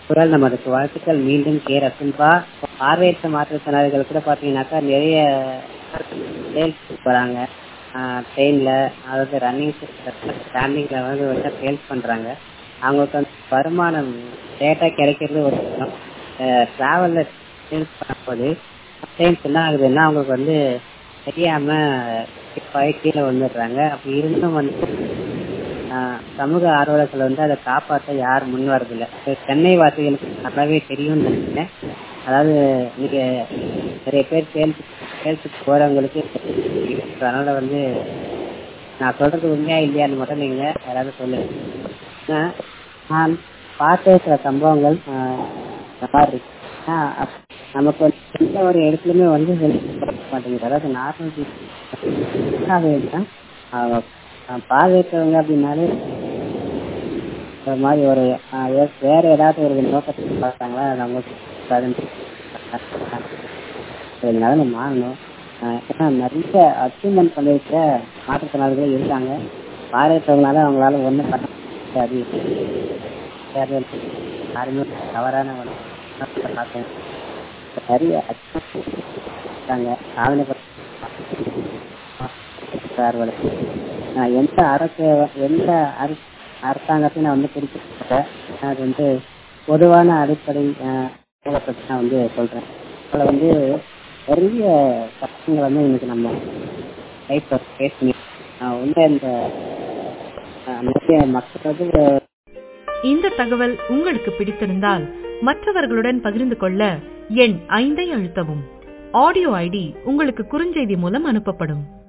குரல் நமக்கு வாழ்த்துக்கள் மீண்டும் கே ரசன்பா பார்வையற்ற மாற்றுத்திறனாளிகள் கூட பாத்தீங்கன்னாக்கா நிறைய சேல்ஸ் போறாங்க ட்ரெயின்ல அதாவது ரன்னிங் ஸ்டாண்டிங்ல வந்து வந்து சேல்ஸ் பண்றாங்க அவங்களுக்கு வந்து வருமானம் டேட்டா கிடைக்கிறது ஒரு டிராவல்ல சேல்ஸ் பண்ணும்போது டைம்ஸ் என்ன ஆகுதுன்னா அவங்களுக்கு வந்து தெரியாம கீழே வந்துடுறாங்க அப்படி இருந்தும் வந்து சமூக ஆர்வலர்கள் வந்து அதை காப்பாற்ற யாரும் முன் வரதில்லை சென்னை வாசிகளுக்கு நல்லாவே தெரியும்னு நினைக்கிறேன் அதாவது நீங்க நிறைய பேர் சேல்ஸ் சேல்ஸுக்கு போறவங்களுக்கு அதனால வந்து நான் சொல்றது உண்மையா இல்லையான்னு மட்டும் நீங்க யாராவது சொல்லுங்க நான் பார்த்த சில சம்பவங்கள் மாதிரி நமக்கு வந்து எந்த ஒரு இடத்துலயுமே வந்து மாட்டேங்குது அதாவது நார்மல் பார்வையற்றவங்க அப்படின்னாலே ஒரு மாதிரி ஒரு வேற ஏதாவது ஒரு நோக்கத்துக்கு பார்த்தாங்களா அது அவங்களுக்கு அதனால மாறணும் ஏன்னா நிறைய அச்சீவ்மெண்ட் பண்ணிருக்க மாற்றுத்திறனாளிகள் இருக்காங்க பார்வையற்றவங்களால அவங்களால ஒன்றும் பண்ண முடியாது யாருமே தவறான பார்த்தேன் நிறைய இருக்காங்க சாதனை எந்த அரசு எந்த அரசாங்கத்தையும் நான் வந்து குறிப்பிட்டேன் அது வந்து பொதுவான அடிப்படை பற்றி நான் வந்து சொல்றேன் அதில் வந்து நிறைய கஷ்டங்களை வந்து இன்னைக்கு நம்ம லைஃப் பேசி உண்மை இந்த நிறைய மக்களுக்கு இந்த தகவல் உங்களுக்கு பிடித்திருந்தால் மற்றவர்களுடன் பகிர்ந்து கொள்ள எண் ஐந்தை அழுத்தவும் ஆடியோ ஐடி உங்களுக்கு குறுஞ்செய்தி மூலம் அனுப்பப்படும்